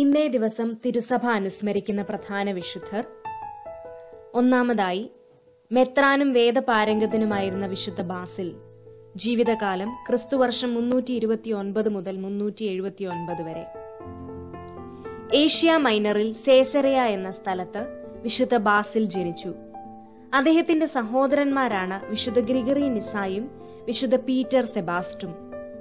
ഇന്നേ ദിവസം തിരുസഭ അനുസ്മരിക്കുന്ന പ്രധാന വിശുദ്ധർ ഒന്നാമതായി മെത്രാനും വേദപാരംഗത്തിനുമായിരുന്ന വിശുദ്ധ ബാസിൽ ജീവിതകാലം ക്രിസ്തുവർഷം മുന്നൂറ്റി ഇരുപത്തി ഒൻപത് മുതൽ മുന്നൂറ്റി എഴുപത്തി ഒൻപത് വരെ ഏഷ്യ മൈനറിൽ സേസറയ എന്ന സ്ഥലത്ത് വിശുദ്ധ ബാസിൽ ജനിച്ചു അദ്ദേഹത്തിന്റെ സഹോദരന്മാരാണ് വിശുദ്ധ ഗ്രിഗറി നിസായും വിശുദ്ധ പീറ്റർ സെബാസ്റ്റും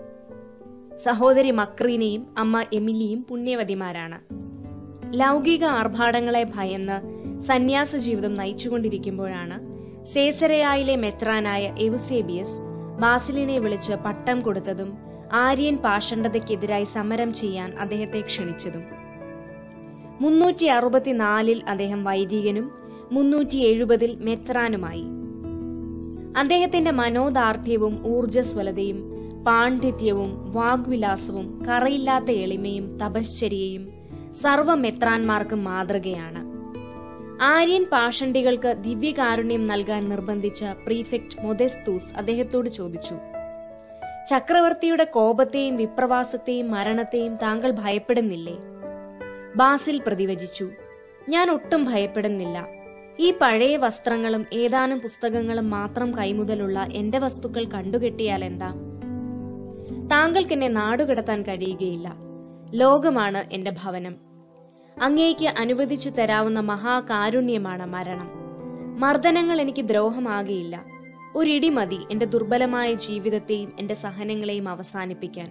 സഹോദരി മക്രീനയും അമ്മ എമിലിയും പുണ്യവതിമാരാണ് ലൗകിക ആർഭാടങ്ങളെ ഭയന്ന് സന്യാസ ജീവിതം നയിച്ചുകൊണ്ടിരിക്കുമ്പോഴാണ് സേസരയായിലെ മെത്രാനായ എവുസേബിയസ് ബാസിലിനെ വിളിച്ച് പട്ടം കൊടുത്തതും ആര്യൻ പാഷണ്ഡതയ്ക്കെതിരായി സമരം ചെയ്യാൻ അദ്ദേഹത്തെ ക്ഷണിച്ചതും മുന്നൂറ്റി അറുപത്തിനാലിൽ അദ്ദേഹം വൈദികനും മുന്നൂറ്റി എഴുപതിൽ മെത്രാനുമായി അദ്ദേഹത്തിന്റെ മനോദാർഢ്യവും ഊർജ്ജസ്വലതയും പാണ്ഡിത്യവും വാഗ്വിലാസവും കറയില്ലാത്ത എളിമയും തപശ്ചര്യയും സർവ മെത്രാന്മാർക്കും മാതൃകയാണ് ആര്യൻ പാഷണ്ഡികൾക്ക് ദിവ്യകാരുണ്യം നൽകാൻ നിർബന്ധിച്ച പ്രീഫെക്ട് മൊദെസ്തൂസ് അദ്ദേഹത്തോട് ചോദിച്ചു ചക്രവർത്തിയുടെ കോപത്തെയും വിപ്രവാസത്തെയും മരണത്തെയും താങ്കൾ ഭയപ്പെടുന്നില്ലേ ബാസിൽ പ്രതിവചിച്ചു ഞാൻ ഒട്ടും ഭയപ്പെടുന്നില്ല ഈ പഴയ വസ്ത്രങ്ങളും ഏതാനും പുസ്തകങ്ങളും മാത്രം കൈമുതലുള്ള എന്റെ വസ്തുക്കൾ കണ്ടുകെട്ടിയാൽ എന്താ താങ്കൾക്ക് എന്നെ നാടുകടത്താൻ കഴിയുകയില്ല ലോകമാണ് എന്റെ ഭവനം അങ്ങേക്ക് അനുവദിച്ചു തരാവുന്ന മഹാകാരുണ്യമാണ് മരണം മർദ്ദനങ്ങൾ എനിക്ക് ദ്രോഹമാകയില്ല ഒരിടി മതി എന്റെ ദുർബലമായ ജീവിതത്തെയും എന്റെ സഹനങ്ങളെയും അവസാനിപ്പിക്കാൻ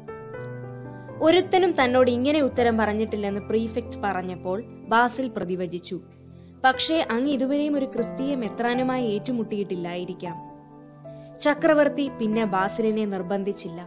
ഒരുത്തനും തന്നോട് ഇങ്ങനെ ഉത്തരം പറഞ്ഞിട്ടില്ലെന്ന് പ്രീഫെക്ട് പറഞ്ഞപ്പോൾ ബാസിൽ പ്രതിവചിച്ചു പക്ഷേ അങ്ങ് ഇതുവരെയും ഒരു ക്രിസ്തീയ മെത്രാനുമായി ഏറ്റുമുട്ടിയിട്ടില്ലായിരിക്കാം ചക്രവർത്തി പിന്നെ ബാസിലിനെ നിർബന്ധിച്ചില്ല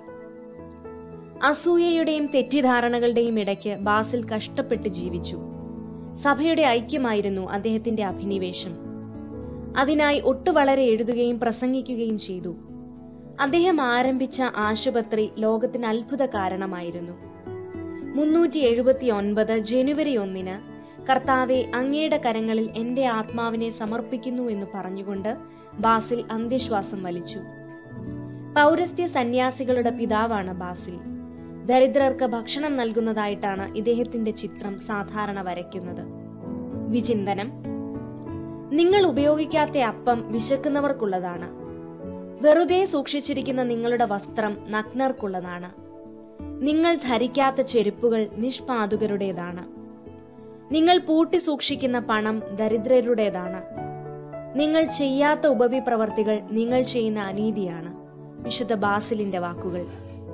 അസൂയയുടെയും തെറ്റിദ്ധാരണകളുടെയും ഇടയ്ക്ക് ബാസിൽ കഷ്ടപ്പെട്ട് ജീവിച്ചു സഭയുടെ ഐക്യമായിരുന്നു അദ്ദേഹത്തിന്റെ അഭിനിവേശം അതിനായി ഒട്ടു വളരെ എഴുതുകയും പ്രസംഗിക്കുകയും ചെയ്തു അദ്ദേഹം ആരംഭിച്ച ആശുപത്രി ലോകത്തിന് അത്ഭുത കാരണമായിരുന്നു മുന്നൂറ്റി എഴുപത്തി ഒൻപത് ജനുവരി ഒന്നിന് കർത്താവെ അങ്ങയുടെ കരങ്ങളിൽ എന്റെ ആത്മാവിനെ സമർപ്പിക്കുന്നു എന്ന് പറഞ്ഞുകൊണ്ട് ബാസിൽ അന്ത്യശ്വാസം വലിച്ചു പൗരസ്ത്യ സന്യാസികളുടെ പിതാവാണ് ബാസിൽ ദരിദ്രർക്ക് ഭക്ഷണം നൽകുന്നതായിട്ടാണ് ഇദ്ദേഹത്തിന്റെ ചിത്രം സാധാരണ വരയ്ക്കുന്നത് വിചിന്തനം നിങ്ങൾ ഉപയോഗിക്കാത്ത അപ്പം വിശക്കുന്നവർക്കുള്ളതാണ് വെറുതെ സൂക്ഷിച്ചിരിക്കുന്ന നിങ്ങളുടെ വസ്ത്രം നഗ്നർക്കുള്ളതാണ് നിങ്ങൾ ധരിക്കാത്ത ചെരുപ്പുകൾ നിഷ്പാതുകരുടേതാണ് നിങ്ങൾ പൂട്ടി സൂക്ഷിക്കുന്ന പണം ദരിദ്രരുടേതാണ് നിങ്ങൾ ചെയ്യാത്ത ഉപവിപ്രവർത്തികൾ നിങ്ങൾ ചെയ്യുന്ന അനീതിയാണ് വിശുദ്ധ ബാസിലിന്റെ വാക്കുകൾ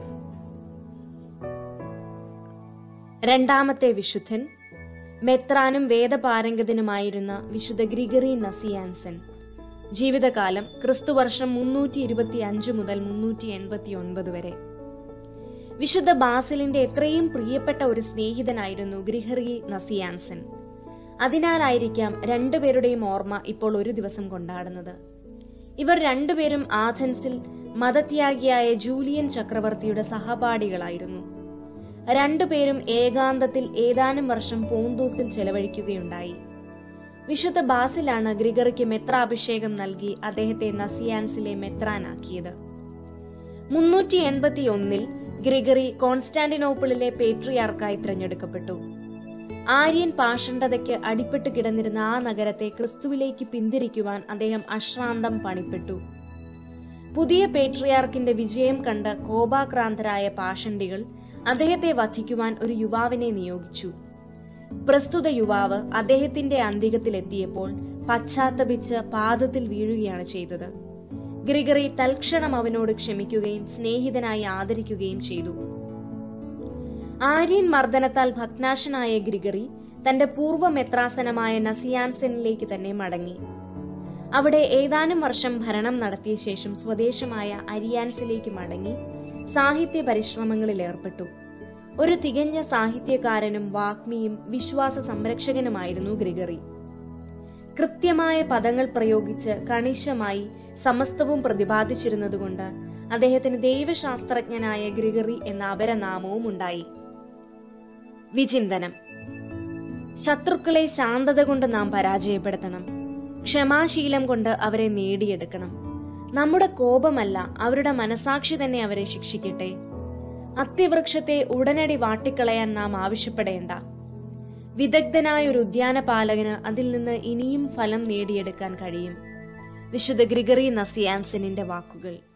രണ്ടാമത്തെ വിശുദ്ധൻ മെത്രാനും വേദപാരംഗതനുമായിരുന്ന വിശുദ്ധ ഗ്രിഗറി നസിയാൻസൻ ജീവിതകാലം ക്രിസ്തുവർഷം മുന്നൂറ്റി ഇരുപത്തി അഞ്ച് മുതൽ മുന്നൂറ്റി എൺപത്തി ഒൻപത് വരെ വിശുദ്ധ ബാസിലിന്റെ എത്രയും പ്രിയപ്പെട്ട ഒരു സ്നേഹിതനായിരുന്നു ഗ്രിഹറി നസിയാൻസൻ അതിനാലായിരിക്കാം രണ്ടുപേരുടെയും ഓർമ്മ ഇപ്പോൾ ഒരു ദിവസം കൊണ്ടാടുന്നത് ഇവർ രണ്ടുപേരും ആഥൻസിൽ മതത്യാഗിയായ ജൂലിയൻ ചക്രവർത്തിയുടെ സഹപാഠികളായിരുന്നു രണ്ടുപേരും ഏകാന്തത്തിൽ ഏതാനും വർഷം പോന്തൂസിൽ ചെലവഴിക്കുകയുണ്ടായി വിശുദ്ധ ബാസിലാണ് ഗ്രിഗറിക്ക് മെത്രാഭിഷേകം നൽകി അദ്ദേഹത്തെ നസിയാൻസിലെ മെത്രാനാക്കിയത് മുന്നൂറ്റി എൺപത്തി ഒന്നിൽ ഗ്രിഗറി കോൺസ്റ്റാന്റിനോപ്പിളിലെ പേട്രിയാർക്കായി തിരഞ്ഞെടുക്കപ്പെട്ടു ആര്യൻ പാഷണ്ഡതയ്ക്ക് അടിപ്പെട്ട് കിടന്നിരുന്ന ആ നഗരത്തെ ക്രിസ്തുവിലേക്ക് പിന്തിരിക്കുവാൻ അദ്ദേഹം അശ്രാന്തം പണിപ്പെട്ടു പുതിയ പേട്രിയാർക്കിന്റെ വിജയം കണ്ട് കോപാക്രാന്തരായ പാഷണ്ഡികൾ അദ്ദേഹത്തെ വധിക്കുവാൻ ഒരു യുവാവിനെ നിയോഗിച്ചു പ്രസ്തുത യുവാവ് അദ്ദേഹത്തിന്റെ അന്തികത്തിലെത്തിയപ്പോൾ പശ്ചാത്തപിച്ച് പാദത്തിൽ വീഴുകയാണ് ചെയ്തത് ഗ്രിഗറി തൽക്ഷണം അവനോട് ക്ഷമിക്കുകയും സ്നേഹിതനായി ആദരിക്കുകയും ചെയ്തു ആര്യൻ മർദ്ദനത്താൽ ഭഗ്നാശനായ ഗ്രിഗറി തന്റെ പൂർവ്വ മെത്രാസനമായ നസിയാൻസനിലേക്ക് തന്നെ മടങ്ങി അവിടെ ഏതാനും വർഷം ഭരണം നടത്തിയ ശേഷം സ്വദേശമായ അരിയാൻസിലേക്ക് മടങ്ങി സാഹിത്യ പരിശ്രമങ്ങളിൽ ഏർപ്പെട്ടു ഒരു തികഞ്ഞ സാഹിത്യകാരനും വാഗ്മിയും വിശ്വാസ സംരക്ഷകനുമായിരുന്നു ഗ്രിഗറി കൃത്യമായ പദങ്ങൾ പ്രയോഗിച്ച് കണിശമായി സമസ്തവും പ്രതിപാദിച്ചിരുന്നതുകൊണ്ട് അദ്ദേഹത്തിന് ദൈവശാസ്ത്രജ്ഞനായ ഗ്രിഗറി എന്ന അപരനാമവും ഉണ്ടായി വിചിന്തനം ശത്രുക്കളെ ശാന്തത കൊണ്ട് നാം പരാജയപ്പെടുത്തണം ക്ഷമാശീലം കൊണ്ട് അവരെ നേടിയെടുക്കണം നമ്മുടെ കോപമല്ല അവരുടെ മനസാക്ഷി തന്നെ അവരെ ശിക്ഷിക്കട്ടെ അത്തിവൃക്ഷത്തെ ഉടനടി വാട്ടിക്കളയാൻ നാം ആവശ്യപ്പെടേണ്ട വിദഗ്ധനായ ഒരു ഉദ്യാനപാലകന് അതിൽ നിന്ന് ഇനിയും ഫലം നേടിയെടുക്കാൻ കഴിയും വിശുദ്ധ ഗ്രിഗറി നസിയാൻസനിന്റെ വാക്കുകൾ